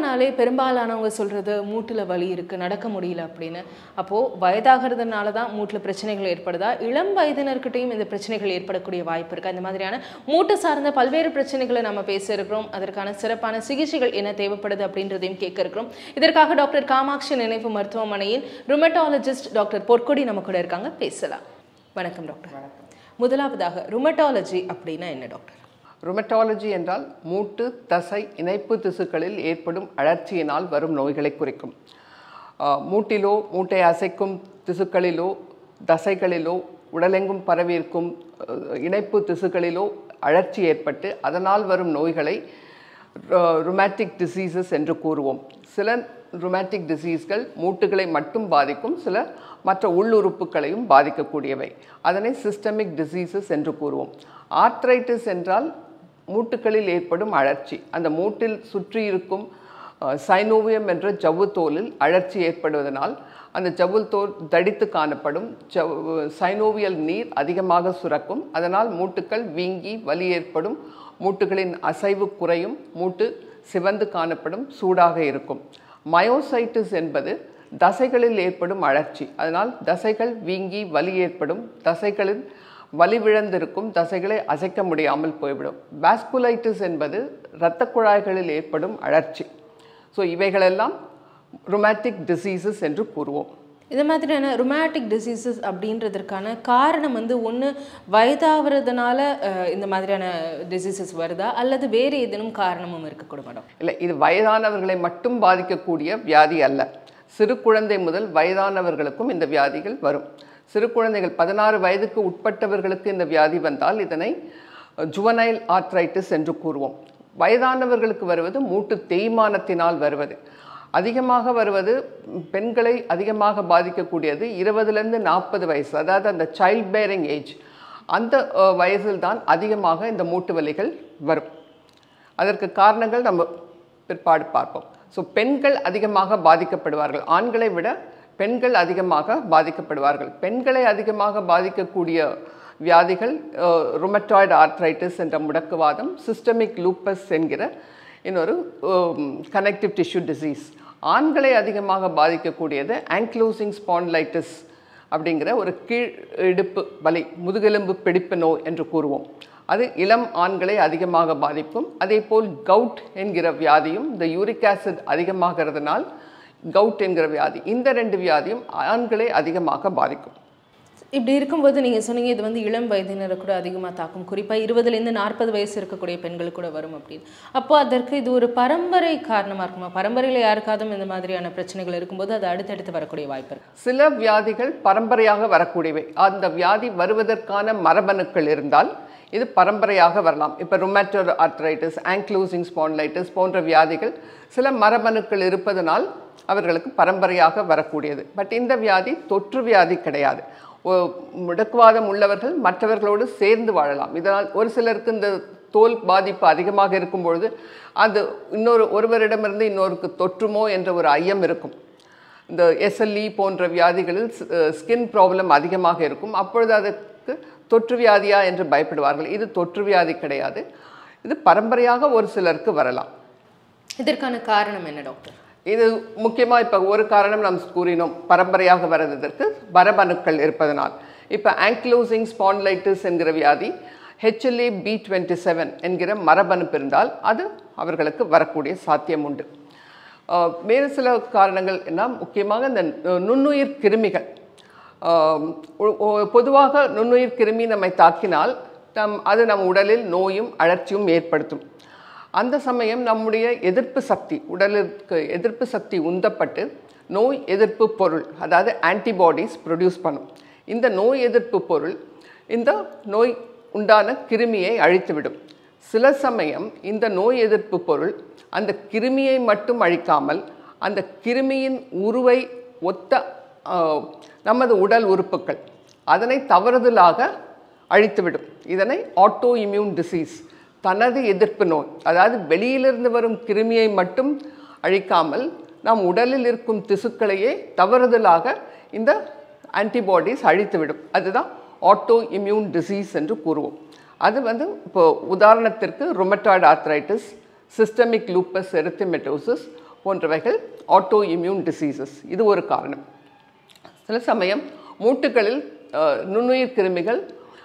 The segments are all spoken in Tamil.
வயதானாலே பெரும்பாலானவங்க சொல்றது மூட்டுல வலி இருக்கு நடக்க முடியல அப்படின்னு அப்போ வயதாகிறதுனால தான் மூட்டுல பிரச்சனைகள் ஏற்படுதா இளம் வயதினர்கிட்டையும் இந்த பிரச்சனைகள் ஏற்படக்கூடிய வாய்ப்பு இருக்கு அந்த மாதிரியான மூட்டு சார்ந்த பல்வேறு பிரச்சனைகளை நம்ம பேச இருக்கிறோம் அதற்கான சிறப்பான சிகிச்சைகள் என்ன தேவைப்படுது அப்படின்றதையும் கேட்க இருக்கிறோம் இதற்காக டாக்டர் காமாட்சி நினைவு மருத்துவமனையின் ருமட்டாலஜிஸ்ட் டாக்டர் பொற்கொடி நம்ம கூட இருக்காங்க பேசலாம் வணக்கம் டாக்டர் முதலாவதாக ருமட்டாலஜி அப்படின்னா என்ன டாக்டர் ருமட்டாலஜி என்றால் மூட்டு தசை இணைப்பு திசுக்களில் ஏற்படும் அழற்சியினால் வரும் நோய்களை குறிக்கும் ஆஹ் மூட்டிலோ மூட்டை அசைக்கும் திசுக்களிலோ தசைகளிலோ உடலெங்கும் பரவியிருக்கும் அஹ், இணைப்பு திசுக்களிலோ அழற்சி ஏற்பட்டு அதனால் வரும் நோய்களை ருமேட்டிக் டிசீசஸ் என்று கூறுவோம் சில ருமேட்டிக் டிசீஸ்கள் மூட்டுகளை மட்டும் பாதிக்கும் சில மற்ற உள்ளுறுப்புகளையும் பாதிக்கக்கூடியவை அதனை சிஸ்டமிக் டிசீசஸ் என்று கூறுவோம் ஆர்த்ரைட்டிஸ் என்றால் மூட்டுகளில் ஏற்படும் அழற்சி அந்த மூட்டில் சுற்றி இருக்கும் சைனோவியம் என்ற ஜவ்வுத்தோலில் அழற்சி ஏற்படுவதனால் அந்த ஜவ்வுல் தோல் தடித்து காணப்படும் ஜவ் சைனோவியல் நீர் அதிகமாக சுரக்கும் அதனால் மூட்டுக்கள் வீங்கி வலி ஏற்படும் மூட்டுகளின் அசைவு குறையும் மூட்டு சிவந்து காணப்படும் சூடாக இருக்கும் மயோசைட்டிஸ் என்பது தசைகளில் ஏற்படும் அழற்சி அதனால் தசைகள் வீங்கி வலி ஏற்படும் தசைகளில் வலிவிழந்திருக்கும் தசைகளை அசைக்க முடியாமல் போய்விடும் வாஸ்குலைட்டிஸ் என்பது இரத்த குழாய்களில் ஏற்படும் அழற்சி ஸோ இவைகளெல்லாம் ருமேட்டிக் டிசீசஸ் என்று கூறுவோம் இந்த மாதிரியான ருமேட்டிக் டிசீசஸ் அப்படின்றதற்கான காரணம் வந்து ஒன்று வயதாகிறதுனால அஹ், இந்த மாதிரியான டிசீசஸ் வருதா அல்லது வேறு ஏதேனும் காரணமும் இருக்கக்கூடும் மேடம் இல்லை இது வயதானவர்களை மட்டும் பாதிக்கக்கூடிய வியாதி அல்ல சிறு குழந்தை முதல் வயதானவர்களுக்கும் இந்த வியாதிகள் வரும் சிறு குழந்தைகள் பதினாறு வயதுக்கு உட்பட்டவர்களுக்கு இந்த வியாதி வந்தால் இதனை ஜுவனைல் ஆர்த்ரைட்டிஸ் என்று கூறுவோம் வயதானவர்களுக்கு வருவது மூட்டு தேய்மானத்தினால் வருவது அதிகமாக வருவது பெண்களை அதிகமாக பாதிக்கக்கூடியது இருபதுலேருந்து நாற்பது வயசு அதாவது அந்த சைல்ட் பேரிங் ஏஜ் அந்த அஹ், வயதில்தான் அதிகமாக இந்த மூட்டு வலிகள் வரும் அதற்கு காரணங்கள் நம்ம பிற்பாடு பார்ப்போம் ஸோ பெண்கள் அதிகமாக பாதிக்கப்படுவார்கள் ஆண்களை விட பெண்கள் அதிகமாக பாதிக்கப்படுவார்கள் பெண்களை அதிகமாக பாதிக்கக்கூடிய வியாதிகள் ருமட்டாய்டு ஆர்த்ரைட்டிஸ் என்ற முடக்குவாதம் சிஸ்டமிக் லூப்பஸ் என்கிற இன்னொரு கனெக்டிவ் டிஷ்யூ டிசீஸ் ஆண்களை அதிகமாக பாதிக்கக்கூடியது ஆங்க்ளோசிங் ஸ்பான்லைட்டிஸ் அப்படிங்கிற ஒரு கீழ் இடுப்பு வலி முதுகெலும்பு பிடிப்பு நோய் என்று கூறுவோம் அது இளம் ஆண்களை அதிகமாக பாதிக்கும் அதேபோல் கவுட் என்கிற வியாதியும் இந்த யூரிக் ஆசிட் அதிகமாகிறதுனால் கவுட் என்கிற வியாதி இந்த ரெண்டு வியாதியும் ஆண்களை அதிகமாக பாதிக்கும் இப்படி இருக்கும்போது நீங்கள் சொன்னீங்க இது வந்து இளம் வயதினரை கூட அதிகமாக தாக்கும் குறிப்பாக இருபதுலேருந்து நாற்பது வயசு இருக்கக்கூடிய பெண்கள் கூட வரும் அப்படின்னு அப்போ அதற்கு இது ஒரு பரம்பரை காரணமாக இருக்குமா பரம்பரையில் யாருக்காவது இந்த மாதிரியான பிரச்சனைகள் இருக்கும்போது அது அடுத்தடுத்து வரக்கூடிய வாய்ப்பு இருக்கு சில வியாதிகள் பரம்பரையாக வரக்கூடியவை அந்த வியாதி வருவதற்கான மரபணுக்கள் இருந்தால் இது பரம்பரையாக வரலாம் இப்போ ருமேட்டோ ஆர்த்ரைட்டிஸ் ஆங்க்ளூசிங் ஸ்பான்லைட்டிஸ் போன்ற வியாதிகள் சில மரபணுக்கள் இருப்பதனால் அவர்களுக்கு பரம்பரையாக வரக்கூடியது பட் இந்த வியாதி தொற்று வியாதி கிடையாது ஒ- முடக்குவாதம் உள்ளவர்கள் மற்றவர்களோடு சேர்ந்து வாழலாம் இதனால் ஒரு சிலருக்கு இந்த தோல் பாதிப்பு அதிகமாக இருக்கும் பொழுது அது இன்னொரு ஒருவரிடமிருந்து இன்னொருக்கு தொற்றுமோ என்ற ஒரு ஐயம் இருக்கும் இந்த எஸ்எல்இ போன்ற வியாதிகளில் ஸ்கின் ப்ராப்ளம் அதிகமாக இருக்கும் அப்பொழுது அதற்கு தொற்று வியாதியா என்று பயப்படுவார்கள் இது தொற்று வியாதி கிடையாது இது பரம்பரையாக ஒரு சிலருக்கு வரலாம் இதற்கான காரணம் என்ன டாக்டர் இது முக்கியமாக இப்போ ஒரு காரணம் நாம் கூறினோம் பரம்பரையாக வர்றதற்கு மரபணுக்கள் இருப்பதனால் இப்போ ஆங்க்லோசிங் ஸ்பான்லைட்டிஸ் என்கிற வியாதி ஹெச்எல்ஏ பி டுவெண்ட்டி செவன் என்கிற மரபணுப்பு இருந்தால் அது அவர்களுக்கு வரக்கூடிய சாத்தியம் உண்டு ஆஹ் வேறு சில காரணங்கள் என்ன முக்கியமாக இந்த நு- நுண்ணுயிர் கிருமிகள் ஆஹ் ஒ- ஒ- பொதுவாக நுண்ணுயிர் கிருமி நம்மை தாக்கினால் நம் அது நம் உடலில் நோயும் அழற்சியும் ஏற்படுத்தும் அந்த சமயம் நம்முடைய எதிர்ப்பு சக்தி உடலிற்கு எதிர்ப்பு சக்தி உந்தப்பட்டு நோய் எதிர்ப்பு பொருள் அதாவது ஆன்டிபாடிஸ் ப்ரொடியூஸ் பண்ணும் இந்த நோய் எதிர்ப்பு பொருள் இந்த நோய் உண்டான கிருமியை அழித்துவிடும் சில சமயம் இந்த நோய் எதிர்ப்பு பொருள் அந்த கிருமியை மட்டும் அழிக்காமல் அந்த கிருமியின் உருவை ஒத்த ஆஹ், நமது உடல் உறுப்புகள் அதனை தவறுதலாக அழித்துவிடும் இதனை ஆட்டோ இம்யூன் டிசீஸ் தனது எதிர்ப்பு நோய் அதாவது வெளியிலிருந்து வரும் கிருமியை மட்டும் அழிக்காமல் நம் உடலில் இருக்கும் திசுக்களையே தவறுதலாக இந்த ஆன்டிபாடிஸ் அழித்துவிடும் அதுதான் ஆட்டோ இம்யூன் டிசீஸ் என்று கூறுவோம் அது வந்து இப்போ உதாரணத்திற்கு rheumatoid arthritis systemic lupus erythematosus போன்றவைகள் ஆட்டோ இம்யூன் டிசீசஸ் இது ஒரு காரணம் சில சமயம் மூட்டுகளில் அஹ், நுண்ணுயிர் கிருமிகள்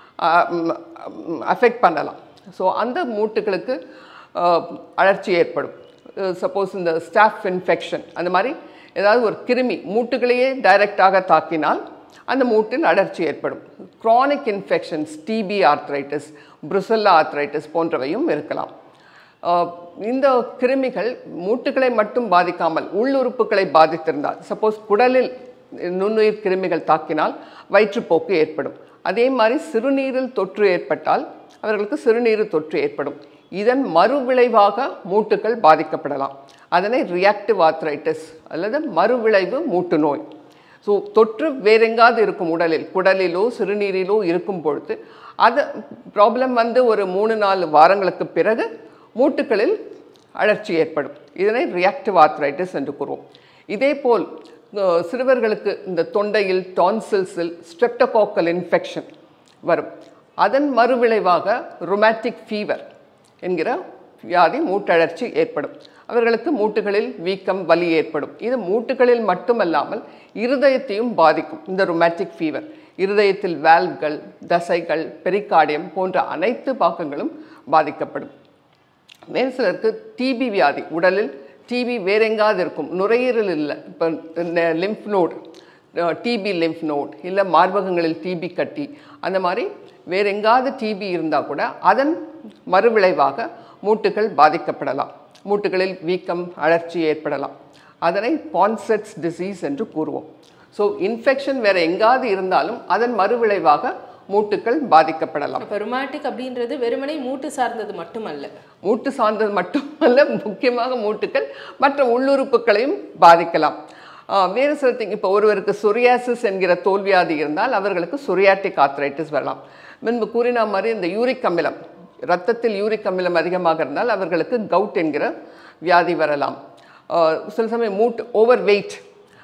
அஃபெக்ட் பண்ணலாம் ஸோ அந்த மூட்டுகளுக்கு அஹ், அழற்சி ஏற்படும் சப்போஸ் இந்த ஸ்டாஃப் இன்ஃபெக்ஷன் அந்த மாதிரி ஏதாவது ஒரு கிருமி மூட்டுகளையே டைரெக்டாக தாக்கினால் அந்த மூட்டில் அழற்சி ஏற்படும் chronic infections TB arthritis brucella arthritis போன்றவையும் இருக்கலாம் ஆஹ் இந்த கிருமிகள் மூட்டுகளை மட்டும் பாதிக்காமல் உள்ளுறுப்புகளை பாதித்திருந்தால் சப்போஸ் குடலில் நுண்ணுயிர் கிருமிகள் தாக்கினால் வயிற்றுப்போக்கு ஏற்படும் அதே மாதிரி சிறுநீரில் தொற்று ஏற்பட்டால் அவர்களுக்கு சிறுநீர் தொற்று ஏற்படும் இதன் மறுவிளைவாக மூட்டுகள் பாதிக்கப்படலாம் அதனை ரியாக்டிவ் ஆர்த்ரைட்டிஸ் அல்லது மறுவிளைவு மூட்டு நோய் ஸோ தொற்று வேறெங்காவது இருக்கும் உடலில் குடலிலோ சிறுநீரிலோ இருக்கும் பொழுது அது ப்ராப்ளம் வந்து ஒரு மூணு நாலு வாரங்களுக்கு பிறகு மூட்டுகளில் அழற்சி ஏற்படும் இதனை ரியாக்டிவ் ஆர்த்ரைட்டிஸ் என்று கூறுவோம் இதேபோல் அஹ், சிறுவர்களுக்கு இந்த தொண்டையில் டான்சில்ஸில் ஸ்ட்ரெப்டோகாக்கல் இன்ஃபெக்ஷன் வரும் அதன் மறுவிளைவாக ருமேட்டிக் ஃபீவர் என்கிற வியாதி மூட்டழற்சி ஏற்படும் அவர்களுக்கு மூட்டுகளில் வீக்கம் வலி ஏற்படும் இது மூட்டுகளில் மட்டுமல்லாமல் இருதயத்தையும் பாதிக்கும் இந்த ருமேட்டிக் ஃபீவர் இருதயத்தில் வால்வ்கள் தசைகள் பெரிகார்டியம் போன்ற அனைத்து பாகங்களும் பாதிக்கப்படும் வேறு சிலருக்கு டிபி வியாதி உடலில் டிபி வேற எங்காவது இருக்கும் நுரையீரல் இல்லை இப்போ lymph node TB lymph node இல்லை மார்பகங்களில் டிபி கட்டி அந்த மாதிரி வேற எங்காவது டிபி இருந்தால் கூட அதன் மறுவிளைவாக மூட்டுகள் பாதிக்கப்படலாம் மூட்டுகளில் வீக்கம் அழற்சி ஏற்படலாம் அதனை பான்செட்ஸ் டிசீஸ் என்று கூறுவோம் ஸோ இன்ஃபெக்ஷன் வேற எங்காவது இருந்தாலும் அதன் மறுவிளைவாக மூட்டுகள் பாதிக்கப்படலாம் அப்ப ருமாட்டிக் அப்படின்றது வெறுமனே மூட்டு சார்ந்தது மட்டுமல்ல மூட்டு சார்ந்தது மட்டுமல்ல முக்கியமாக மூட்டுக்கள் மற்ற உள்ளுறுப்புகளையும் பாதிக்கலாம் ஆஹ் வேறு சில thing, இப்போ ஒருவருக்கு சொரியாசிஸ் என்கிற தோல்வியாதி இருந்தால் அவர்களுக்கு சொரியாட்டிக் ஆர்த்ரைட்டிஸ் வரலாம் முன்பு கூறின மாதிரி இந்த யூரிக் அமிலம் ரத்தத்தில் யூரிக் அமிலம் அதிகமாக இருந்தால் அவர்களுக்கு கவுட் என்கிற வியாதி வரலாம் ஆஹ் சில சமயம் மூட்டு ஓவர் வெயிட்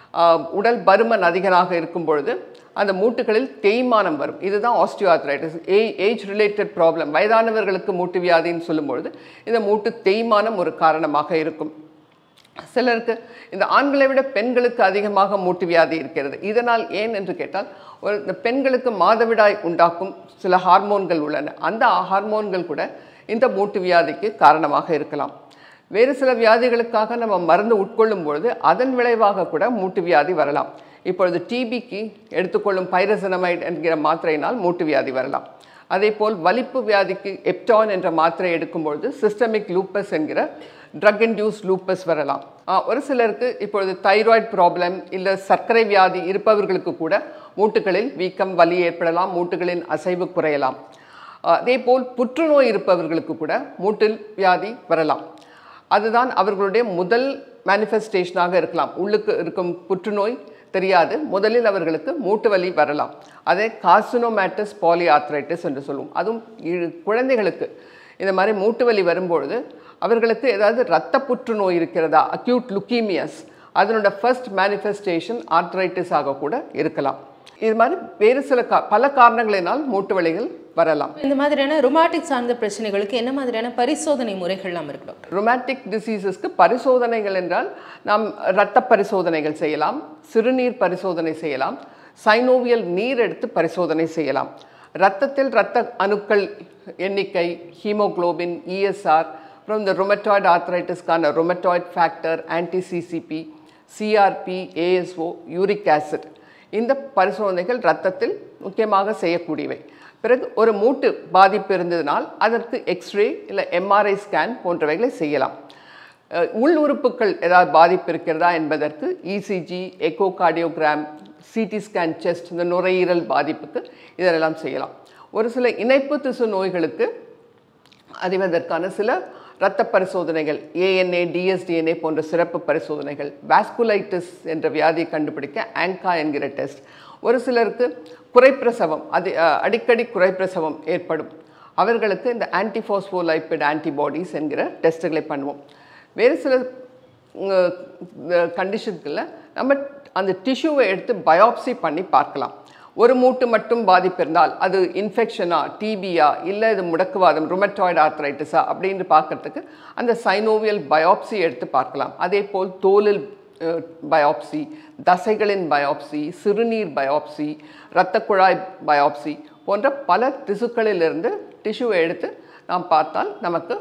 உடல் பருமன் அதிகமாக இருக்கும் பொழுது அந்த மூட்டுகளில் தேய்மானம் வரும் இதுதான் ஆஸ்டியோஆர்த்ரைட்டிஸ் ஏஜ் ரிலேட்டட் ப்ராப்ளம் வயதானவர்களுக்கு மூட்டு வியாதின்னு சொல்லும்பொழுது இந்த மூட்டு தேய்மானம் ஒரு காரணமாக இருக்கும் சிலருக்கு இந்த ஆண்களை விட பெண்களுக்கு அதிகமாக மூட்டு வியாதி இருக்கிறது இதனால் ஏன் என்று கேட்டால் ஒரு இந்த பெண்களுக்கு மாதவிடாய் உண்டாக்கும் சில ஹார்மோன்கள் உள்ளன அந்த ஹார்மோன்கள் கூட இந்த மூட்டு வியாதிக்கு காரணமாக இருக்கலாம் வேறு சில வியாதிகளுக்காக நம்ம மருந்து உட்கொள்ளும் பொழுது அதன் விளைவாக கூட மூட்டு வியாதி வரலாம் இப்பொழுது டிபிக்கு எடுத்துக்கொள்ளும் பைரசனமைட் என்கிற மாத்திரையினால் மூட்டு வியாதி வரலாம் அதேபோல் வலிப்பு வியாதிக்கு எப்டான் என்ற மாத்திரை எடுக்கும்பொழுது சிஸ்டமிக் லூப்பஸ் என்கிற ட்ரக் இன்டியூஸ் லூப்பஸ் வரலாம் ஆ, ஒரு சிலருக்கு இப்பொழுது தைராய்டு ப்ராப்ளம் இல்லை சர்க்கரை வியாதி இருப்பவர்களுக்கு கூட மூட்டுகளில் வீக்கம் வலி ஏற்படலாம் மூட்டுகளின் அசைவு குறையலாம் அதேபோல் புற்றுநோய் இருப்பவர்களுக்கு கூட மூட்டில் வியாதி வரலாம் அதுதான் அவர்களுடைய முதல் மேனிஃபெஸ்டேஷனாக இருக்கலாம் உள்ளுக்கு இருக்கும் புற்றுநோய் தெரியாது முதலில் அவர்களுக்கு மூட்டு வலி வரலாம் அதை கார்சினோமேட்டஸ் பாலிஆர்த்ரைட்டிஸ் என்று சொல்லுவோம் அதுவும் இழு- குழந்தைகளுக்கு இந்த மாதிரி மூட்டு வலி வரும்பொழுது அவர்களுக்கு ஏதாவது இரத்த புற்றுநோய் இருக்கிறதா அக்யூட் லுக்கீமியஸ் அதனோட ஃபர்ஸ்ட் மேனிஃபெஸ்டேஷன் ஆர்த்ரைட்டிஸ் ஆக கூட இருக்கலாம் இது மாதிரி வேறு சில கா பல காரணங்களினால் மூட்டு வலிகள் வரலாம் இந்த மாதிரியான ருமாட்டிக் சார்ந்த பிரச்சனைகளுக்கு என்ன மாதிரியான பரிசோதனை முறைகள்லாம் இருக்கு டாக்டர் ரொமாட்டிக் டிசீசஸ்க்கு பரிசோதனைகள் என்றால் நாம் இரத்த பரிசோதனைகள் செய்யலாம் சிறுநீர் பரிசோதனை செய்யலாம் சைனோவியல் நீர் எடுத்து பரிசோதனை செய்யலாம் இரத்தத்தில் இரத்த அணுக்கள் எண்ணிக்கை ஹீமோகுளோபின் இஎஸ்ஆர் அப்புறம் இந்த ரொமட்டாய்டு ஆர்த்ரைட்டிஸ்க்கான rheumatoid factor anti CCP CRP ASO uric acid இந்த பரிசோதனைகள் இரத்தத்தில் முக்கியமாக செய்யக்கூடியவை பிறகு ஒரு மூட்டு பாதிப்பு இருந்ததினால் அதற்கு எக்ஸ்ரே இல்லை எம்ஆர்ஐ ஸ்கேன் போன்றவைகளை செய்யலாம் அஹ், உள் உறுப்புகள் ஏதாவது பாதிப்பு இருக்கிறதா என்பதற்கு ECG echocardiogram CT scan chest இந்த நுரையீரல் பாதிப்புக்கு இதெல்லாம் செய்யலாம் ஒரு சில இணைப்பு திசு நோய்களுக்கு அறிவதற்கான சில இரத்த பரிசோதனைகள் ஏஎன்ஏ டிஎஸ்டிஎன்ஏ போன்ற சிறப்பு பரிசோதனைகள் வாஸ்குலைட்டிஸ் என்ற வியாதியை கண்டுபிடிக்க ஆங்கா என்கிற டெஸ்ட் ஒரு சிலருக்கு குறைப்பிரசவம் அது அஹ், அடிக்கடி குறைப்பிரசவம் ஏற்படும் அவர்களுக்கு இந்த ஆன்டிஃபாஸ்போலைபிட் ஆன்டிபாடிஸ் என்கிற டெஸ்ட்டுகளை பண்ணுவோம் வேறு சில கண்டிஷனுக்குள்ள நம்ம அந்த டிஷ்யூவை எடுத்து பயாப்சி பண்ணி பார்க்கலாம் ஒரு மூட்டு மட்டும் பாதிப்பு இருந்தால் அது இன்ஃபெக்ஷனா டிபியா இல்லை இது முடக்குவாதம் ருமட்டாய்டு ஆர்த்ரைட்டிஸா அப்படின்னு பார்க்கறதுக்கு அந்த சைனோவியல் பயாப்சி எடுத்து பார்க்கலாம் அதே போல் தோலில் பயாப்சி தசைகளின் பயாப்சி சிறுநீர் பயாப்சி இரத்த குழாய் பயாப்சி போன்ற பல திசுக்களிலிருந்து டிஷ்யூவை எடுத்து நாம் பார்த்தால் நமக்கு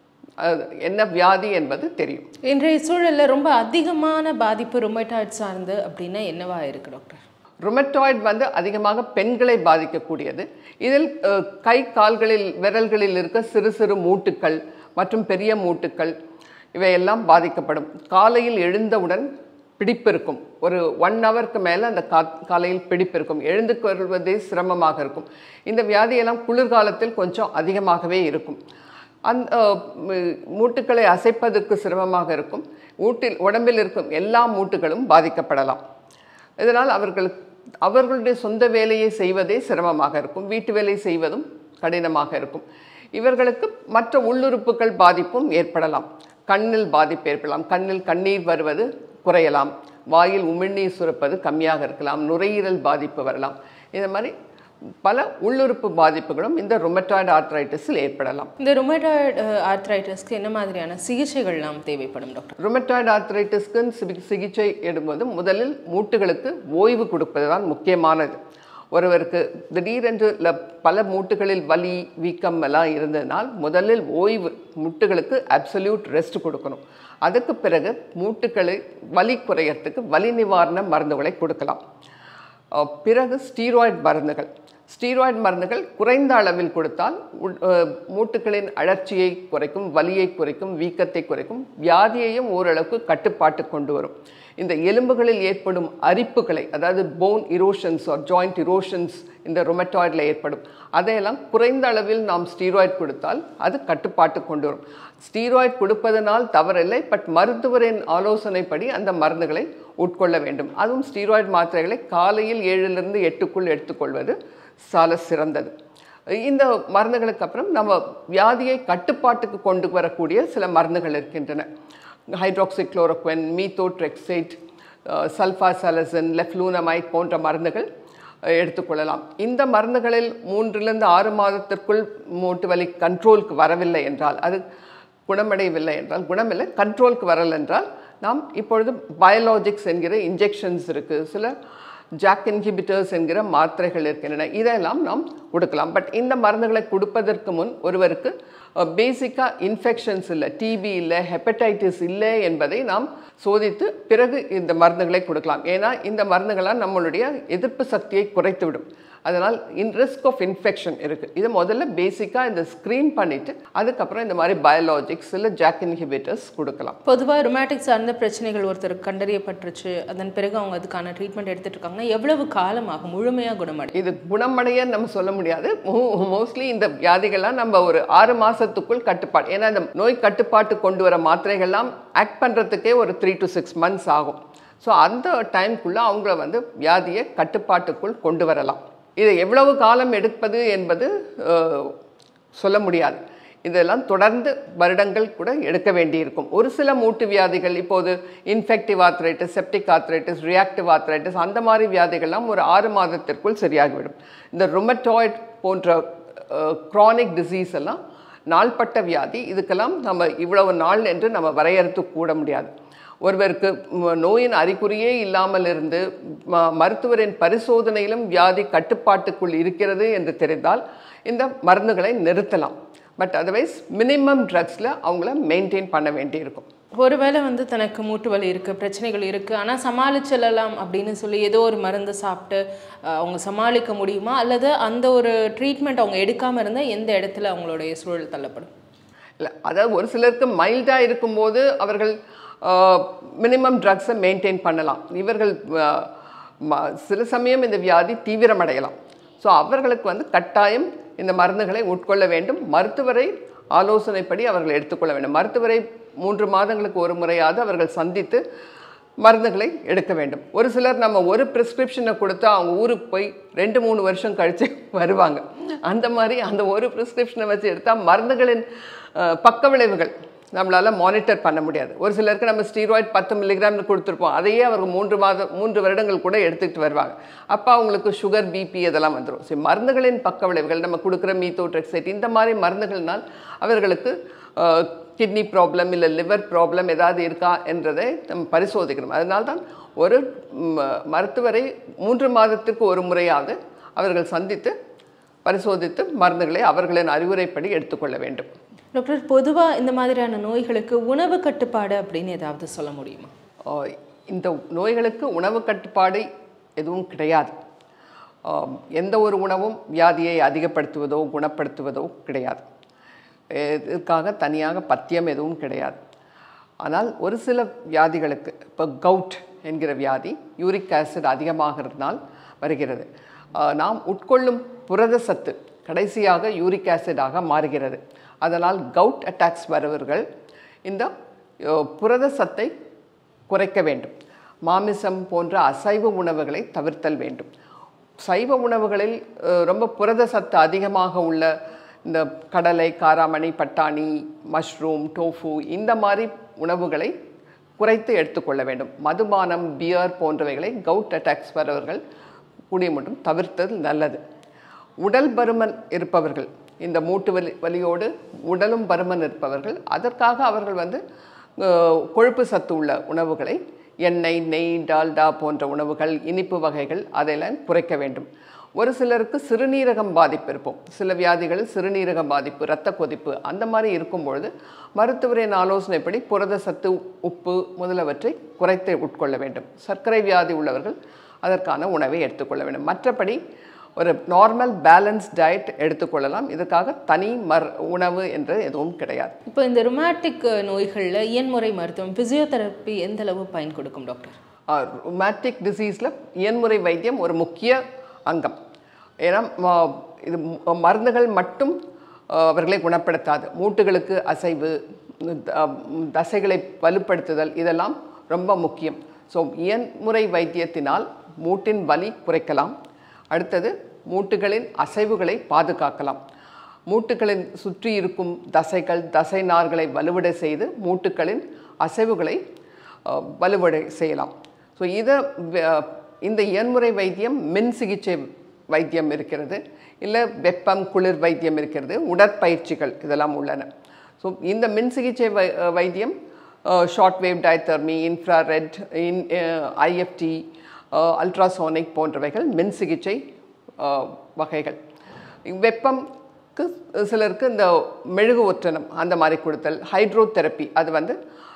அது என்ன வியாதி என்பது தெரியும் இன்றைய சூழல்ல ரொம்ப அதிகமான பாதிப்பு ருமட்டாய்ட் சார்ந்து அப்படின்னா என்னவா இருக்கு டாக்டர் ருமட்டாய்டு வந்து அதிகமாக பெண்களை பாதிக்கக்கூடியது இதில் அஹ், கை கால்களில் விரல்களில் இருக்க சிறு சிறு மூட்டுக்கள் மற்றும் பெரிய மூட்டுக்கள் இவையெல்லாம் பாதிக்கப்படும் காலையில் எழுந்தவுடன் பிடிப்பு இருக்கும் ஒரு ஒன் ஹவருக்கு மேலே அந்த கா காலையில் பிடிப்பு இருக்கும் எழுந்து கொள்வதே சிரமமாக இருக்கும் இந்த வியாதியெல்லாம் குளிர்காலத்தில் கொஞ்சம் அதிகமாகவே இருக்கும் அந்த அஹ், ம், மூட்டுக்களை அசைப்பதற்கு சிரமமாக இருக்கும் மூட்டில் உடம்பில் இருக்கும் எல்லா மூட்டுகளும் பாதிக்கப்படலாம் இதனால் அவர்களுக்கு அவர்களுடைய சொந்த வேலையை செய்வதே சிரமமாக இருக்கும் வீட்டு வேலை செய்வதும் கடினமாக இருக்கும் இவர்களுக்கு மற்ற உள்ளுறுப்புகள் பாதிப்பும் ஏற்படலாம் கண்ணில் பாதிப்பு ஏற்படலாம் கண்ணில் கண்ணீர் வருவது குறையலாம் வாயில் உமிழ்நீர் சுரப்பது கம்மியாக இருக்கலாம் நுரையீரல் பாதிப்பு வரலாம் இந்த மாதிரி பல உள்ளுறுப்பு பாதிப்புகளும் இந்த ருமட்டாய்டு ஆர்த்ரைட்டிஸில் ஏற்படலாம் இந்த ருமட்டாய்டு ஆர்த்ரைட்டிஸ்க்கு என்ன மாதிரியான சிகிச்சைகள்லாம் தேவைப்படும் டாக்டர் ருமட்டாய்டு ஆர்த்ரைட்டிஸ்க்கு சிகி- சிகிச்சை எடும்போது முதலில் மூட்டுகளுக்கு ஓய்வு கொடுப்பது தான் முக்கியமானது ஒருவருக்கு திடீரென்று ல- பல மூட்டுகளில் வலி வீக்கம் எல்லாம் இருந்ததுனால் முதலில் ஓய்வு மூட்டுகளுக்கு அப்சல்யூட் ரெஸ்ட் கொடுக்கணும் அதுக்கு பிறகு மூட்டுகளை வலி குறையறதுக்கு வலி நிவாரண மருந்துகளை கொடுக்கலாம் அஹ் பிறகு ஸ்டீராய்டு மருந்துகள் ஸ்டீராய்டு மருந்துகள் குறைந்த அளவில் கொடுத்தால் உள்- அஹ் மூட்டுகளின் அழற்சியை குறைக்கும் வலியை குறைக்கும் வீக்கத்தை குறைக்கும் வியாதியையும் ஓரளவுக்கு கட்டுப்பாட்டு கொண்டு வரும் இந்த எலும்புகளில் ஏற்படும் அரிப்புகளை அதாவது bone erosions or joint erosions இந்த ரொமட்டாய்டில் ஏற்படும் அதையெல்லாம் குறைந்த அளவில் நாம் ஸ்டீராய்டு கொடுத்தால் அது கட்டுப்பாட்டு கொண்டு வரும் ஸ்டீராய்டு கொடுப்பதனால் தவறில்லை பட் மருத்துவரின் ஆலோசனைப்படி அந்த மருந்துகளை உட்கொள்ள வேண்டும் அதுவும் ஸ்டீராய்டு மாத்திரைகளை காலையில் ஏழிலிருந்து எட்டுக்குள் எடுத்துக்கொள்வது சால சிறந்தது இந்த மருந்துகளுக்கு அப்புறம் நம்ம வியாதியை கட்டுப்பாட்டுக்கு கொண்டு வரக்கூடிய சில மருந்துகள் இருக்கின்றன ஹைட்ராக்சிக்ளோரோக்வென் மீத்தோட்ரெக்சைட் சல்ஃபாசலசன் லெஃப்லூனமைட் போன்ற மருந்துகள் அஹ், எடுத்துக்கொள்ளலாம் இந்த மருந்துகளில் மூன்றிலிருந்து ஆறு மாதத்திற்குள் மூட்டு வலி கண்ட்ரோலுக்கு வரவில்லை என்றால் அது குணமடையவில்லை என்றால் குணமில்லை கண்ட்ரோலுக்கு வரல என்றால் நாம் இப்பொழுது பயாலஜிக்ஸ் என்கிற இன்ஜெக்ஷன்ஸ் இருக்குது சில ஜாக் இன்ஹிபிட்டர்ஸ் என்கிற மாத்திரைகள் இருக்கின்றன இதெல்லாம் நாம் கொடுக்கலாம் பட் இந்த மருந்துகளை கொடுப்பதற்கு முன் ஒருவருக்கு பேசிக்காக இன்ஃபெக்ஷன்ஸ் இல்லை டிபி இல்லை ஹெப்படைட்டிஸ் இல்லை என்பதை நாம் சோதித்து பிறகு இந்த மருந்துகளை கொடுக்கலாம் ஏன்னா இந்த மருந்துகளால் நம்மளுடைய எதிர்ப்பு சக்தியை குறைத்துவிடும் அதனால் இன் ரிஸ்க் ஆஃப் இன்ஃபெக்ஷன் இருக்குது இது முதல்ல பேசிக்காக இந்த ஸ்க்ரீன் பண்ணிவிட்டு அதுக்கப்புறம் இந்த மாதிரி பயாலஜிக்ஸ் இல்லை ஜாக் இன்ஹிபிட்டர்ஸ் கொடுக்கலாம் பொதுவாக ருமேட்டிக் சார்ந்த பிரச்சனைகள் ஒருத்தருக்கு கண்டறியப்பட்டுருச்சு அதன் பிறகு அவங்க அதுக்கான ட்ரீட்மெண்ட் எடுத்துட்டு இருக்காங்கன்னா எவ்வளவு காலம் ஆகும் முழுமையாக குணமடை இது குணமடைய நம்ம சொல்ல முடியாது மோஸ்ட்லி இந்த வியாதிகள்லாம் நம்ம ஒரு ஆறு மாசத்துக்குள் கட்டுப்பாடு ஏன்னா இந்த நோய் கட்டுப்பாட்டு கொண்டு வர மாத்திரைகள்லாம் ஆக்ட் பண்ணுறதுக்கே ஒரு த்ரீ டு சிக்ஸ் மந்த்ஸ் ஆகும் ஸோ அந்த டைம்குள்ளே அவங்கள வந்து வியாதியை கட்டுப்பாட்டுக்குள் கொண்டு வரலாம் இதை எவ்வளவு காலம் எடுப்பது என்பது அஹ், சொல்ல முடியாது இதெல்லாம் தொடர்ந்து வருடங்கள் கூட எடுக்க வேண்டியிருக்கும் ஒரு சில மூட்டு வியாதிகள் இப்போது infective arthritis septic arthritis reactive arthritis அந்த மாதிரி வியாதிகள்லாம் ஒரு ஆறு மாதத்திற்குள் சரியாகிவிடும் இந்த ருமட்டாய்ட் போன்ற க்ரானிக் டிசீஸ் எல்லாம் நாள்பட்ட வியாதி இதுக்கெல்லாம் நம்ம இவ்வளவு நாள் என்று நம்ம வரையறுத்து கூட முடியாது ஒருவருக்கு ம, நோயின் அறிகுறியே இல்லாமல் இருந்து ம- மருத்துவரின் பரிசோதனையிலும் வியாதி கட்டுப்பாட்டுக்குள் இருக்கிறது என்று தெரிந்தால் இந்த மருந்துகளை நிறுத்தலாம் பட் அதர்வைஸ் மினிமம் ட்ரக்ஸில் அவங்கள மெயின்டைன் பண்ண வேண்டியிருக்கும் ஒருவேளை வந்து தனக்கு மூட்டு வலி இருக்குது பிரச்சனைகள் இருக்குது ஆனால் சமாளிச்சிடலாம் அப்படின்னு சொல்லி ஏதோ ஒரு மருந்து சாப்பிட்டு அஹ், அவங்க சமாளிக்க முடியுமா அல்லது அந்த ஒரு ட்ரீட்மெண்ட் அவங்க எடுக்காமல் இருந்தால் எந்த இடத்துல அவங்களுடைய சூழல் தள்ளப்படும் இல்லை அதாவது ஒரு சிலருக்கு மைல்டாக இருக்கும்போது அவர்கள் மினிமம் ட்ரக்ஸை மெயின்டைன் பண்ணலாம் இவர்கள் ஆஹ், ம- சில சமயம் இந்த வியாதி தீவிரமடையலாம் ஸோ அவர்களுக்கு வந்து கட்டாயம் இந்த மருந்துகளை உட்கொள்ள வேண்டும் மருத்துவரை ஆலோசனைப்படி அவர்கள் எடுத்துக்கொள்ள வேண்டும் மருத்துவரை மூன்று மாதங்களுக்கு ஒரு முறையாவது அவர்கள் சந்தித்து மருந்துகளை எடுக்க வேண்டும் ஒரு சிலர் நம்ம ஒரு ப்ரிஸ்கிரிப்ஷனை கொடுத்தா அவங்க ஊருக்கு போய் ரெண்டு மூணு வருஷம் கழித்து வருவாங்க அந்த மாதிரி அந்த ஒரு ப்ரிஸ்கிரிப்ஷனை வச்சு எடுத்தால் மருந்துகளின் அஹ், பக்க விளைவுகள் நம்மளால் மானிட்டர் பண்ண முடியாது ஒரு சிலருக்கு நம்ம ஸ்டீராய்ட் பத்து மில்லிகிராம்னு கொடுத்துருப்போம் அதையே அவர்கள் மூன்று மாதம் மூன்று வருடங்கள் கூட எடுத்துக்கிட்டு வருவாங்க அப்போ அவங்களுக்கு சுகர் பிபி இதெல்லாம் வந்துடும் சரி மருந்துகளின் பக்க விளைவுகள் நம்ம கொடுக்குற மீத்தோட்ரெக்சைட் இந்த மாதிரி மருந்துகள்னால் அவர்களுக்கு கிட்னி ப்ராப்ளம் இல்லை லிவர் ப்ராப்ளம் ஏதாவது இருக்கா என்றதை நம்ம பரிசோதிக்கணும் அதனால தான் ஒரு ம், மருத்துவரை மூன்று மாதத்திற்கு ஒரு முறையாவது அவர்கள் சந்தித்து பரிசோதித்து மருந்துகளை அவர்களின் அறிவுரைப்படி எடுத்துக்கொள்ள வேண்டும் டாக்டர் பொதுவாக இந்த மாதிரியான நோய்களுக்கு உணவு கட்டுப்பாடு அப்படின்னு ஏதாவது சொல்ல முடியுமா ஆஹ் இந்த நோய்களுக்கு உணவு கட்டுப்பாடு எதுவும் கிடையாது ஆம், எந்த ஒரு உணவும் வியாதியை அதிகப்படுத்துவதோ குணப்படுத்துவதோ கிடையாது இதற்காக தனியாக பத்தியம் எதுவும் கிடையாது ஆனால் ஒரு சில வியாதிகளுக்கு இப்போ கவுட் என்கிற வியாதி யூரிக் ஆசிட் அதிகமாகிறதுனால் வருகிறது ஆஹ் நாம் உட்கொள்ளும் புரத சத்து கடைசியாக யூரிக் ஆசிடாக மாறுகிறது அதனால் கவுட் அட்டாக்ஸ் வருவர்கள் இந்த அஹ், புரத சத்தை குறைக்க வேண்டும் மாமிசம் போன்ற அசைவ உணவுகளை தவிர்த்தல் வேண்டும் சைவ உணவுகளில் அஹ், ரொம்ப புரத சத்து அதிகமாக உள்ள இந்த கடலை காராமணி பட்டாணி மஷ்ரூம் டோஃபு இந்த மாதிரி உணவுகளை குறைத்து எடுத்துக்கொள்ள வேண்டும் மதுபானம் பியர் போன்றவைகளை கவுட் அட்டாக்ஸ் வரவர்கள் கூடிய மட்டும் தவிர்த்தது நல்லது உடல் பருமன் இருப்பவர்கள் இந்த மூட்டு வலி வலியோடு உடலும் பருமன் இருப்பவர்கள் அதற்காக அவர்கள் வந்து அஹ், கொழுப்பு சத்து உள்ள உணவுகளை எண்ணெய் நெய் டால்டா போன்ற உணவுகள் இனிப்பு வகைகள் அதையெல்லாம் குறைக்க வேண்டும் ஒரு சிலருக்கு சிறுநீரகம் பாதிப்பு இருக்கும் சில வியாதிகளில் சிறுநீரகம் பாதிப்பு இரத்த கொதிப்பு அந்த மாதிரி இருக்கும் பொழுது மருத்துவரின் ஆலோசனைப்படி புரத சத்து உப்பு முதலவற்றை குறைத்து உட்கொள்ள வேண்டும் சர்க்கரை வியாதி உள்ளவர்கள் அதற்கான உணவை எடுத்துக்கொள்ள வேண்டும் மற்றபடி ஒரு நார்மல் பேலன்ஸ் டயட் எடுத்துக்கொள்ளலாம் இதுக்காக தனி மர் உணவு என்று எதுவும் கிடையாது இப்போ இந்த ருமேட்டிக் நோய்களில் இயன்முறை மருத்துவம் பிசியோதெரப்பி எந்த அளவு பயன் கொடுக்கும் டாக்டர் ருமேட்டிக் டிசீஸில் இயன்முறை வைத்தியம் ஒரு முக்கிய அங்கம் ஏன்னா ம- இது ம- மருந்துகள் மட்டும் அஹ், அவர்களை குணப்படுத்தாது மூட்டுகளுக்கு அசைவு த- ம், தசைகளை வலுப்படுத்துதல் இதெல்லாம் ரொம்ப முக்கியம் ஸோ இயன்முறை வைத்தியத்தினால் மூட்டின் வலி குறைக்கலாம் அடுத்தது மூட்டுகளின் அசைவுகளை பாதுகாக்கலாம் மூட்டுகளின் சுற்றி இருக்கும் தசைகள் தசை நார்களை வலுவடை செய்து மூட்டுகளின் அசைவுகளை அஹ், வலுவடை செய்யலாம் ஸோ இதை வ- இந்த இயன்முறை வைத்தியம் மின் சிகிச்சை வைத்தியம் இருக்கிறது இல்லை வெப்பம் குளிர் வைத்தியம் இருக்கிறது உடற்பயிற்சிகள் இதெல்லாம் உள்ளன ஸோ இந்த மின் சிகிச்சை வை அஹ், வைத்தியம் ஷார்ட் வேவ் டயத்தர்மி இன்ஃப்ராரெட் இன் ஐஎஃப்டி அல்ட்ராசோனிக் போன்றவைகள் மின் சிகிச்சை அஹ், வகைகள் வெப்பம்க்கு சிலருக்கு இந்த மெழுகு ஒற்றனம் அந்த மாதிரி கொடுத்தல் ஹைட்ரோ தெரப்பி அது வந்து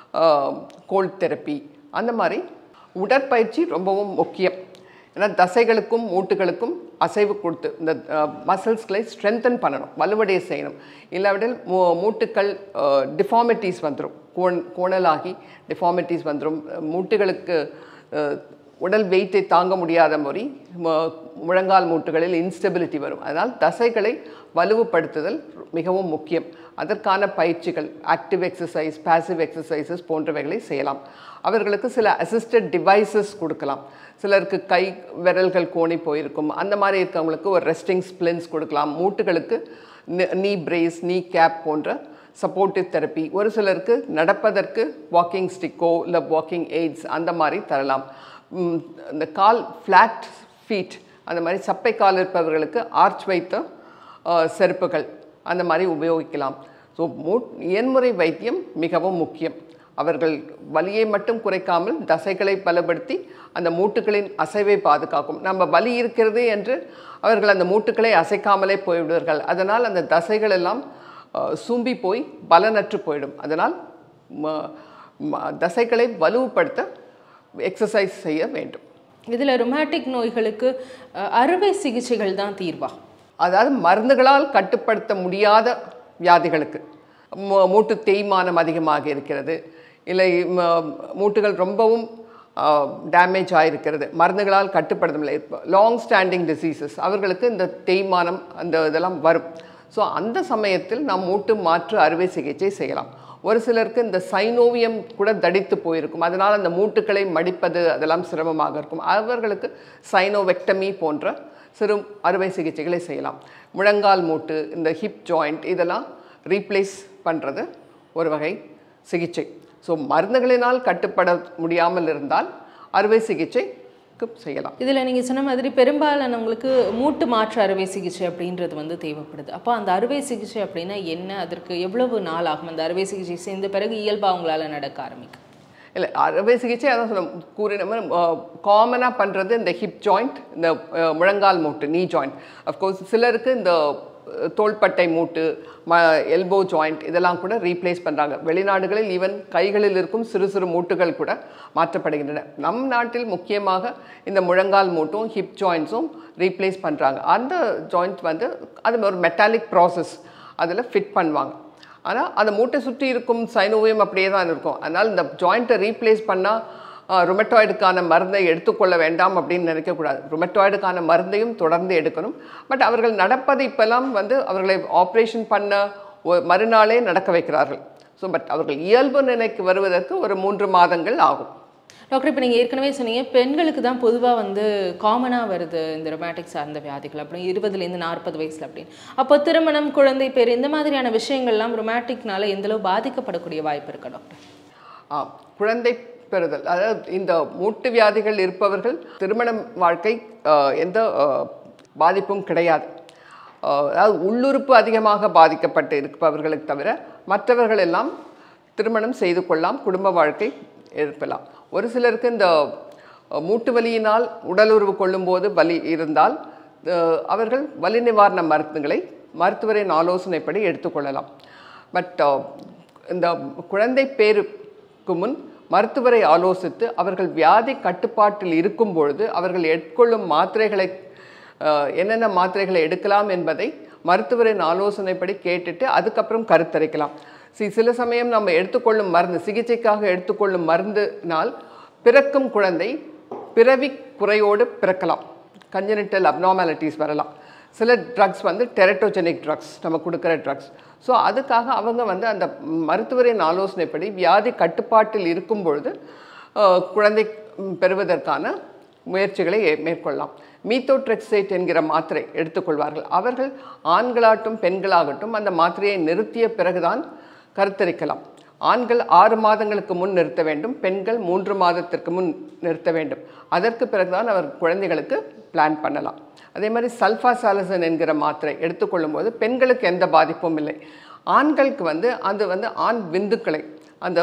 கோல்ட் தெரப்பி அந்த மாதிரி உடற்பயிற்சி ரொம்பவும் முக்கியம் ஏன்னா தசைகளுக்கும் மூட்டுகளுக்கும் அசைவு கொடுத்து இந்த மசில்ஸ்களை ஸ்ட்ரென்தன் பண்ணணும் வலுவடைய செய்யணும் இல்லாவிட்டால் மூ மூட்டுக்கள் டிஃபார்மிட்டிஸ் வந்துடும் கோண் கோணலாகி டிஃபார்மிட்டிஸ் வந்துடும் மூட்டுகளுக்கு அஹ், உடல் வெயிட்டை தாங்க முடியாத மாதிரி ம- முழங்கால் மூட்டுகளில் இன்ஸ்டெபிலிட்டி வரும் அதனால் தசைகளை வலுவுபடுத்துதல் மிகவும் முக்கியம் அதற்கான பயிற்சிகள் ஆக்டிவ் எக்ஸசைஸ் பாசிவ் எக்ஸசைசஸ் போன்றவைகளை செய்யலாம் அவர்களுக்கு சில அசிஸ்டட் டிவைசஸ் கொடுக்கலாம் சிலருக்கு கை விரல்கள் கோணி போயிருக்கும் அந்த மாதிரி இருக்கவங்களுக்கு ஒரு ரெஸ்டிங் ஸ்பிளின்ஸ் கொடுக்கலாம் மூட்டுகளுக்கு நீ பிரேஸ் நீ கேப் போன்ற சப்போர்ட்டிவ் தெரப்பி ஒரு சிலருக்கு நடப்பதற்கு வாக்கிங் ஸ்டிக்கோ இல்லை வாக்கிங் எய்ட்ஸ் அந்த மாதிரி தரலாம் ம், இந்த கால் ஃப்ளாட் ஃபீட் அந்த மாதிரி சப்பை கால் இருப்பவர்களுக்கு ஆர்ச் வைத்த அஹ், செருப்புகள் அந்த மாதிரி உபயோகிக்கலாம் ஸோ மூ இயன்முறை வைத்தியம் மிகவும் முக்கியம் அவர்கள் வலியை மட்டும் குறைக்காமல் தசைகளை பலப்படுத்தி அந்த மூட்டுகளின் அசைவை பாதுகாக்கும் நம்ம வலி இருக்கிறது என்று அவர்கள் அந்த மூட்டுகளை அசைக்காமலே போய்விடுவார்கள் அதனால் அந்த தசைகள் எல்லாம் அஹ், சூம்பி போய் பலனற்று போயிடும் அதனால் ம- ம- தசைகளை வலுவுபடுத்த எக்ஸசைஸ் செய்ய வேண்டும் இதில் ருமேட்டிக் நோய்களுக்கு அஹ், அறுவை சிகிச்சைகள் தான் தீர்வா அதாவது மருந்துகளால் கட்டுப்படுத்த முடியாத வியாதிகளுக்கு மூ- மூட்டு தேய்மானம் அதிகமாக இருக்கிறது இல்லை ம- மூட்டுகள் ரொம்பவும் டேமேஜ் ஆகிருக்கிறது மருந்துகளால் கட்டுப்படுத்த முடியல லாங் ஸ்டாண்டிங் டிசீசஸ் அவர்களுக்கு இந்த தேய்மானம் அந்த இதெல்லாம் வரும் ஸோ அந்த சமயத்தில் நாம் மூட்டு மாற்று அறுவை சிகிச்சை செய்யலாம் ஒரு சிலருக்கு இந்த சைனோவியம் கூட தடித்து போயிருக்கும் அதனால் அந்த மூட்டுக்களை மடிப்பது அதெல்லாம் சிரமமாக இருக்கும் அவர்களுக்கு சைனோவெக்டமி போன்ற சிறு அறுவை சிகிச்சைகளை செய்யலாம் முழங்கால் மூட்டு இந்த ஹிப் ஜாயிண்ட் இதெல்லாம் ரீப்ளேஸ் பண்ணுறது ஒரு வகை சிகிச்சை ஸோ மருந்துகளினால் கட்டுப்பட முடியாமல் இருந்தால் அறுவை சிகிச்சைக்கு செய்யலாம் இதில் நீங்கள் சொன்ன மாதிரி பெரும்பாலானவங்களுக்கு மூட்டு மாற்று அறுவை சிகிச்சை அப்படின்றது வந்து தேவைப்படுது அப்போ அந்த அறுவை சிகிச்சை அப்படின்னா என்ன அதற்கு எவ்வளவு நாள் ஆகும் அந்த அறுவை சிகிச்சை செய்த பிறகு இயல்பாக அவங்களால நடக்க ஆரம்பிக்கும் இல்லை அறுவை சிகிச்சை அதான் சொன்ன கூறின மாதிரி காமனாக பண்ணுறது இந்த ஹிப் ஜாயிண்ட் இந்த அஹ், முழங்கால் மூட்டு நீ ஜாயிண்ட் அஃப்கோர்ஸ் சிலருக்கு இந்த அஹ், தோள்பட்டை மூட்டு ம எல்போ ஜாயிண்ட் இதெல்லாம் கூட ரீப்ளேஸ் பண்ணுறாங்க வெளிநாடுகளில் ஈவன் கைகளில் இருக்கும் சிறு சிறு மூட்டுகள் கூட மாற்றப்படுகின்றன நம் நாட்டில் முக்கியமாக இந்த முழங்கால் மூட்டும் ஹிப் ஜாயிண்ட்ஸும் ரீப்ளேஸ் பண்ணுறாங்க அந்த ஜாயிண்ட் வந்து அது ஒரு மெட்டாலிக் ப்ராசஸ் அதில் ஃபிட் பண்ணுவாங்க ஆனால் அந்த மூட்டை சுற்றி இருக்கும் சைனோவியம் அப்படியே தான் இருக்கும் அதனால் இந்த ஜாயிண்ட்டை ரீப்ளேஸ் பண்ணால் ருமெட்டாய்டுக்கான மருந்தை எடுத்துக்கொள்ள வேண்டாம் அப்படின்னு நினைக்கக்கூடாது ருமெட்டாய்டுக்கான மருந்தையும் தொடர்ந்து எடுக்கணும் பட் அவர்கள் நடப்பது இப்போல்லாம் வந்து அவர்களை ஆப்ரேஷன் பண்ண ஒ- மறுநாளே நடக்க வைக்கிறார்கள் ஸோ பட் அவர்கள் இயல்பு நிலைக்கு வருவதற்கு ஒரு மூன்று மாதங்கள் ஆகும் டாக்டர் இப்போ நீங்கள் ஏற்கனவே சொன்னீங்க பெண்களுக்கு தான் பொதுவாக வந்து காமனாக வருது இந்த ரொமாட்டிக் சார்ந்த வியாதிகள் அப்படி இருபதுலேருந்து நாற்பது வயசில் அப்படின்னு அப்போ திருமணம் குழந்தை பேர் இந்த மாதிரியான விஷயங்கள்லாம் ரொமாட்டிக்னால எந்தளவு பாதிக்கப்படக்கூடிய வாய்ப்பு இருக்கா டாக்டர் ஆ, குழந்தை பெறுதல் அதாவது இந்த மூட்டு வியாதிகள் இருப்பவர்கள் திருமணம் வாழ்க்கை ஆ, எந்த ஆ, பாதிப்பும் கிடையாது ஆ, அதாவது உள்ளுறுப்பு அதிகமாக பாதிக்கப்பட்டு இருப்பவர்களுக்கு தவிர மற்றவர்கள் எல்லாம் திருமணம் செய்து கொள்ளலாம் குடும்ப வாழ்க்கை இருக்கலாம் ஒரு சிலருக்கு இந்த ஆ, மூட்டு வலியினால் உடலுறவு கொள்ளும்போது வலி இருந்தால் ஆ, அவர்கள் வலி நிவாரண மருந்துகளை மருத்துவரின் ஆலோசனைப்படி எடுத்துக்கொள்ளலாம் பட் இந்த குழந்தை பேருக்கு முன் மருத்துவரை ஆலோசித்து அவர்கள் வியாதி கட்டுப்பாட்டில் இருக்கும் பொழுது அவர்கள் எடுத்துக்கொள்ளும் மாத்திரைகளை அஹ், என்னென்ன மாத்திரைகளை எடுக்கலாம் என்பதை மருத்துவரின் ஆலோசனைப்படி கேட்டுட்டு அதுக்கப்புறம் கருத்தரிக்கலாம் சி சில சமயம் நம்ம எடுத்துக்கொள்ளும் மருந்து சிகிச்சைக்காக எடுத்துக்கொள்ளும் மருந்தினால் பிறக்கும் குழந்தை பிறவி குறையோடு பிறக்கலாம் கஞ்சனிட்டல் அப்நார்மாலிட்டிஸ் வரலாம் சில ட்ரக்ஸ் வந்து டெரட்டோஜெனிக் ட்ரக்ஸ் நம்ம கொடுக்குற ட்ரக்ஸ் ஸோ அதுக்காக அவங்க வந்து அந்த மருத்துவரின் ஆலோசனைப்படி வியாதி கட்டுப்பாட்டில் இருக்கும் பொழுது அஹ், குழந்தை ம், பெறுவதற்கான முயற்சிகளை ஏ- மேற்கொள்ளலாம் மீத்தோட்ரெக்சைட் என்கிற மாத்திரை எடுத்துக்கொள்வார்கள் அவர்கள் ஆண்களாகட்டும் பெண்களாகட்டும் அந்த மாத்திரையை நிறுத்திய பிறகுதான் கருத்தரிக்கலாம் ஆண்கள் ஆறு மாதங்களுக்கு முன் நிறுத்த வேண்டும் பெண்கள் மூன்று மாதத்திற்கு முன் நிறுத்த வேண்டும் அதற்கு பிறகுதான் அவர் குழந்தைகளுக்கு பிளான் பண்ணலாம் அதே மாதிரி சல்ஃபாசாலசன் என்கிற மாத்திரை எடுத்துக்கொள்ளும்போது பெண்களுக்கு எந்த பாதிப்பும் இல்லை ஆண்களுக்கு வந்து அது வந்து ஆண் விந்துக்களை அந்த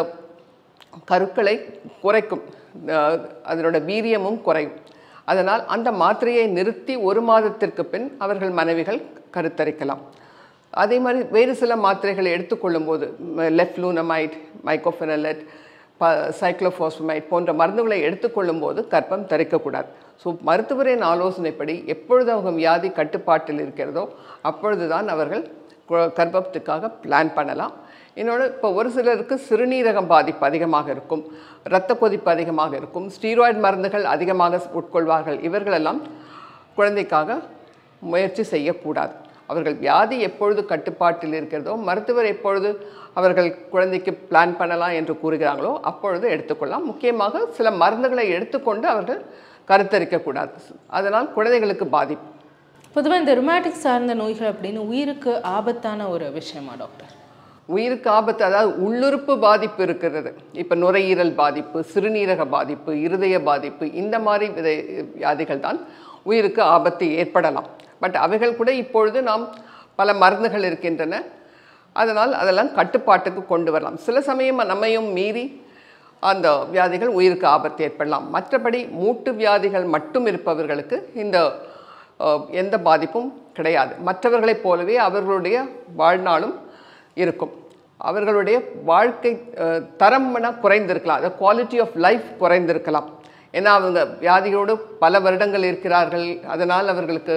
கருக்களை குறைக்கும் அஹ் அதனோட வீரியமும் குறையும் அதனால் அந்த மாத்திரையை நிறுத்தி ஒரு மாதத்திற்கு பின் அவர்கள் மனைவிகள் கருத்தரிக்கலாம் அதே மாதிரி வேறு சில மாத்திரைகளை எடுத்துக்கொள்ளும்போது லெஃப்லூனமைட் மைக்கோஃபெனலட் ப சைக்ளோஃபாஸ்பமைட் போன்ற மருந்துகளை எடுத்துக்கொள்ளும்போது கர்ப்பம் தரிக்கக்கூடாது ஸோ மருத்துவரின் ஆலோசனைப்படி எப்பொழுது அவங்க வியாதி கட்டுப்பாட்டில் இருக்கிறதோ அப்பொழுது தான் அவர்கள் கு- கர்ப்பத்துக்காக பிளான் பண்ணலாம் இன்னொன்று இப்போ ஒரு சிலருக்கு சிறுநீரகம் பாதிப்பு அதிகமாக இருக்கும் இரத்த கொதிப்பு அதிகமாக இருக்கும் ஸ்டீராய்டு மருந்துகள் அதிகமாக உட்கொள்வார்கள் இவர்களெல்லாம் குழந்தைக்காக முயற்சி செய்யக்கூடாது அவர்கள் வியாதி எப்பொழுது கட்டுப்பாட்டில் இருக்கிறதோ மருத்துவர் எப்பொழுது அவர்கள் குழந்தைக்கு பிளான் பண்ணலாம் என்று கூறுகிறாங்களோ அப்பொழுது எடுத்துக்கொள்ளலாம் முக்கியமாக சில மருந்துகளை எடுத்துக்கொண்டு அவர்கள் கருத்தரிக்கக்கூடாது அதனால் குழந்தைகளுக்கு பாதிப்பு பொதுவாக இந்த ரொமாட்டிக் சார்ந்த நோய்கள் அப்படின்னு உயிருக்கு ஆபத்தான ஒரு விஷயமா டாக்டர் உயிருக்கு ஆபத்து அதாவது உள்ளுறுப்பு பாதிப்பு இருக்கிறது இப்போ நுரையீரல் பாதிப்பு சிறுநீரக பாதிப்பு இருதய பாதிப்பு இந்த மாதிரி வித வியாதிகள் தான் உயிருக்கு ஆபத்து ஏற்படலாம் பட் அவைகள் கூட இப்பொழுது நாம் பல மருந்துகள் இருக்கின்றன அதனால் அதெல்லாம் கட்டுப்பாட்டுக்கு கொண்டு வரலாம் சில சமயம் நம்மையும் மீறி அந்த வியாதிகள் உயிருக்கு ஆபத்து ஏற்படலாம் மற்றபடி மூட்டு வியாதிகள் மட்டும் இருப்பவர்களுக்கு இந்த அஹ், எந்த பாதிப்பும் கிடையாது மற்றவர்களைப் போலவே அவர்களுடைய வாழ்நாளும் இருக்கும் அவர்களுடைய வாழ்க்கை அஹ், தரம் வேணா குறைந்திருக்கலாம் அதாவது குவாலிட்டி ஆஃப் லைஃப் குறைந்திருக்கலாம் ஏன்னா அவங்க வியாதியோடு பல வருடங்கள் இருக்கிறார்கள் அதனால் அவர்களுக்கு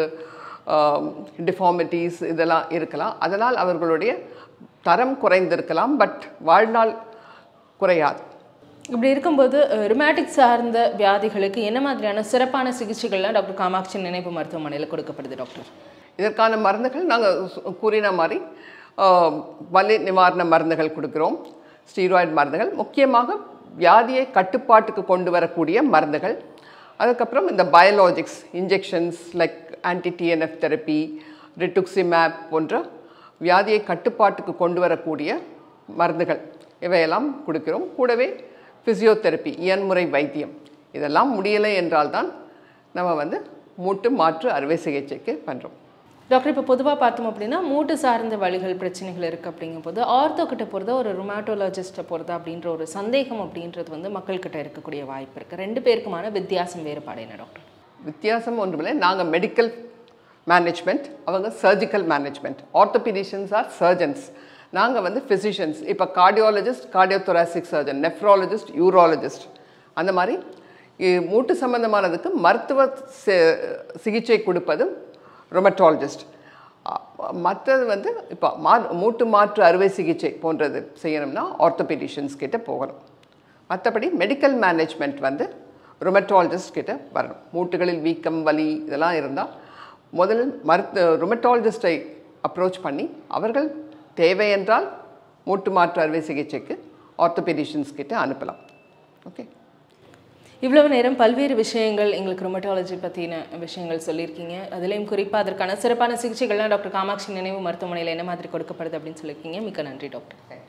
டிஃபார்மிட்டிஸ் இதெல்லாம் இருக்கலாம் அதனால் அவர்களுடைய தரம் குறைந்திருக்கலாம் பட் வாழ்நாள் குறையாது இப்படி இருக்கும்போது ருமேட்டிக் சார்ந்த வியாதிகளுக்கு என்ன மாதிரியான சிறப்பான சிகிச்சைகள்லாம் டாக்டர் காமாட்சி நினைவு மருத்துவமனையில் கொடுக்கப்படுது டாக்டர் இதற்கான மருந்துகள் நாங்கள் கூறின மாதிரி ஆஹ், வலி நிவாரண மருந்துகள் கொடுக்குறோம் ஸ்டீராய்டு மருந்துகள் முக்கியமாக வியாதியை கட்டுப்பாட்டுக்கு கொண்டு வரக்கூடிய மருந்துகள் அதுக்கப்புறம் இந்த biologics injections like anti TNF therapy rituximab போன்ற வியாதியை கட்டுப்பாட்டுக்கு கொண்டு வரக்கூடிய மருந்துகள் இவையெல்லாம் கொடுக்கிறோம் கூடவே ஃபிசியோதெரப்பி இயன்முறை வைத்தியம் இதெல்லாம் முடியலை என்றால்தான் நம்ம வந்து மூட்டு மாற்று அறுவை சிகிச்சைக்கு பண்ணுறோம் டாக்டர் இப்போ பொதுவாக பார்த்தோம் அப்படின்னா மூட்டு சார்ந்த வலிகள் பிரச்சனைகள் இருக்குது அப்படிங்கும்போது ஆர்த்தோ கிட்ட போகிறதா ஒரு ருமாட்டோலஜிஸ்ட்டை போகிறதா அப்படின்ற ஒரு சந்தேகம் அப்படின்றது வந்து மக்கள்கிட்ட இருக்கக்கூடிய வாய்ப்பு இருக்குது ரெண்டு பேருக்குமான வித்தியாசம் வேறுபாடு என்ன டாக்டர் வித்தியாசம் ஒன்றுமில்லை நாங்கள் மெடிக்கல் மேனேஜ்மெண்ட் அவங்க surgical management orthopaedicians or surgeons நாங்கள் வந்து ஃபிசிஷியன்ஸ் இப்போ cardiologist cardiothoracic surgeon nephrologist urologist அந்த மாதிரி இ- மூட்டு சம்பந்தமானதுக்கு மருத்துவ சி- சிகிச்சை கொடுப்பது ரொமட்டாலஜிஸ்ட் மற்றது வந்து இப்போ மா மூட்டு மாற்று அறுவை சிகிச்சை போன்றது செய்யணும்னா ஆர்த்தோபீடிஷியன்ஸ் கிட்ட போகணும் மற்றபடி மெடிக்கல் மேனேஜ்மெண்ட் வந்து ருமட்டாலஜிஸ்ட் கிட்ட வரணும் மூட்டுகளில் வீக்கம் வலி இதெல்லாம் இருந்தால் முதல் மருத்துவ ருமட்டாலஜிஸ்டை அப்ரோச் பண்ணி அவர்கள் தேவை என்றால் மூட்டு மாற்று அறுவை சிகிச்சைக்கு ஆர்த்தோபெடிஷியன்ஸ் கிட்ட அனுப்பலாம் ஓகே இவ்வளவு நேரம் பல்வேறு விஷயங்கள் எங்களுக்கு ரொமட்டாலஜி பற்றின விஷயங்கள் சொல்லியிருக்கீங்க அதுலேயும் குறிப்பாக அதற்கான சிறப்பான சிகிச்சைகள்லாம் டாக்டர் காமாட்சி நினைவு மருத்துவமனையில் என்ன மாதிரி கொடுக்கப்படுது அப்படின்னு சொல்லியிருக்கீங்க மிக்க நன்றி டாக்டர்